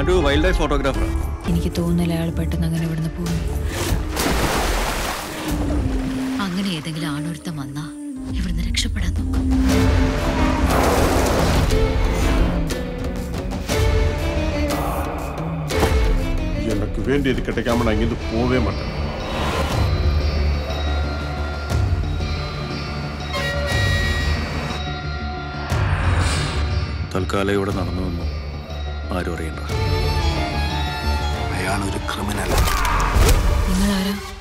ഞാനൊരു wild life ഫോട്ടോഗ്രാഫറാണ് എനിക്ക് തോന്നുന്നില്ല അയാൾ പെട്ടെന്ന് അങ്ങനെ ഇവിടുന്ന് പോകും അങ്ങനെ ഏതെങ്കിലും ആണൊരുത്തം വന്നാ ഇവിടുന്ന് രക്ഷപ്പെടാൻ നോക്കും எனக்கு வேண்டியது கிடைக்காம நான் இங்கிருந்து போகவே மாட்டேன் തൽക്കാലം ഇവിടെ നടന്നു വന്നു ആരും അറിയണ്ട അയാളൊരു ക്രിമിനൽ നിങ്ങളാരാ